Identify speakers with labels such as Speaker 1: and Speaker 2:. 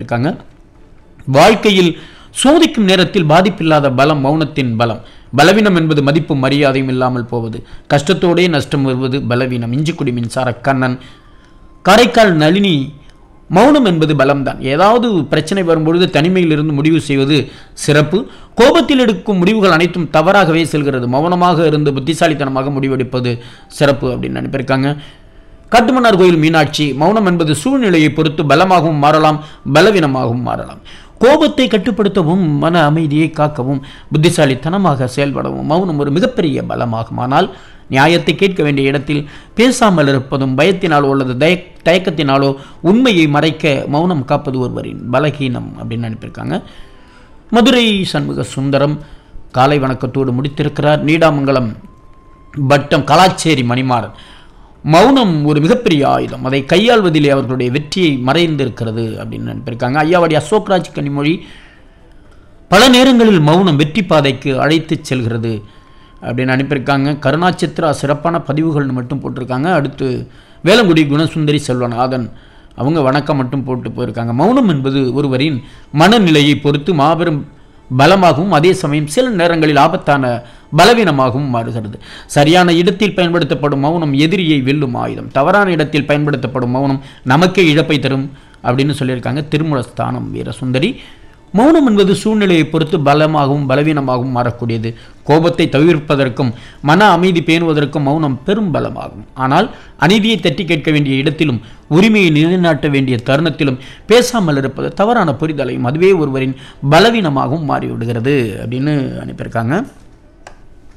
Speaker 1: அனுப்பியிருக்காங்க வாழ்க்கையில் சோதிக்கும் நேரத்தில் பாதிப்பில்லாத பலம் மௌனத்தின் பலம் பலவீனம் என்பது மதிப்பும் மரியாதையும் இல்லாமல் போவது கஷ்டத்தோடே நஷ்டம் வருவது பலவீனம் இஞ்சிக்குடி மின்சார கண்ணன் காரைக்கால் நளினி மௌனம் என்பது பலம்தான் ஏதாவது பிரச்சனை வரும்பொழுது தனிமையில் இருந்து முடிவு செய்வது சிறப்பு கோபத்தில் எடுக்கும் முடிவுகள் அனைத்தும் தவறாகவே செல்கிறது மௌனமாக இருந்து புத்திசாலித்தனமாக முடிவெடுப்பது சிறப்பு அப்படின்னு அனுப்பியிருக்காங்க காட்டுமன்னார் கோயில் மீனாட்சி மௌனம் என்பது சூழ்நிலையை பொறுத்து பலமாகவும் மாறலாம் பலவீனமாகவும் மாறலாம் கோபத்தை கட்டுப்படுத்தவும் மன அமைதியை காக்கவும் புத்திசாலித்தனமாக செயல்படவும் மௌனம் ஒரு மிகப்பெரிய பலமாகும் ஆனால் நியாயத்தை கேட்க வேண்டிய இடத்தில் பேசாமல் இருப்பதும் பயத்தினாலோ அல்லது தய தயக்கத்தினாலோ உண்மையை மறைக்க மௌனம் காப்பது ஒருவரின் பலகீனம் அப்படின்னு அனுப்பியிருக்காங்க மதுரை சண்முக சுந்தரம் காலை வணக்கத்தோடு முடித்திருக்கிறார் நீடாமங்கலம் வட்டம் கலாச்சேரி மணிமாறன் மௌனம் ஒரு மிகப்பெரிய ஆயுதம் அதை கையாள்வதிலே அவர்களுடைய வெற்றியை மறைந்திருக்கிறது அப்படின்னு அனுப்பியிருக்காங்க ஐயாவாடி அசோக்ராஜ் கனிமொழி பல நேரங்களில் மௌனம் வெற்றி பாதைக்கு அழைத்து செல்கிறது அப்படின்னு அனுப்பியிருக்காங்க கருணாச்சித்ரா சிறப்பான பதிவுகள்னு மட்டும் போட்டிருக்காங்க அடுத்து வேலங்குடி குணசுந்தரி செல்வநாதன் அவங்க வணக்கம் மட்டும் போட்டு போயிருக்காங்க மௌனம் என்பது ஒருவரின் மனநிலையை பொறுத்து மாபெரும் பலமாகவும் அதே சமயம் சில நேரங்களில் ஆபத்தான பலவீனமாகவும் மாறுகிறது சரியான இடத்தில் பயன்படுத்தப்படும் மௌனம் எதிரியை வெல்லும் ஆயுதம் தவறான இடத்தில் பயன்படுத்தப்படும் மௌனம் நமக்கே இழப்பை தரும் அப்படின்னு சொல்லியிருக்காங்க திருமூலஸ்தானம் வீரசுந்தரி மௌனம் என்பது சூழ்நிலையை பொறுத்து பலமாகவும் பலவீனமாகவும் மாறக்கூடியது கோபத்தை தவிர்ப்பதற்கும் மன அமைதி பேணுவதற்கும் மௌனம் பெரும் பலமாகும் ஆனால் அநீதியை தட்டி கேட்க வேண்டிய இடத்திலும் உரிமையை நிலைநாட்ட வேண்டிய தருணத்திலும் பேசாமல் இருப்பது தவறான புரிதலையும் அதுவே ஒருவரின் பலவீனமாகவும் மாறிவிடுகிறது அப்படின்னு அனுப்பியிருக்காங்க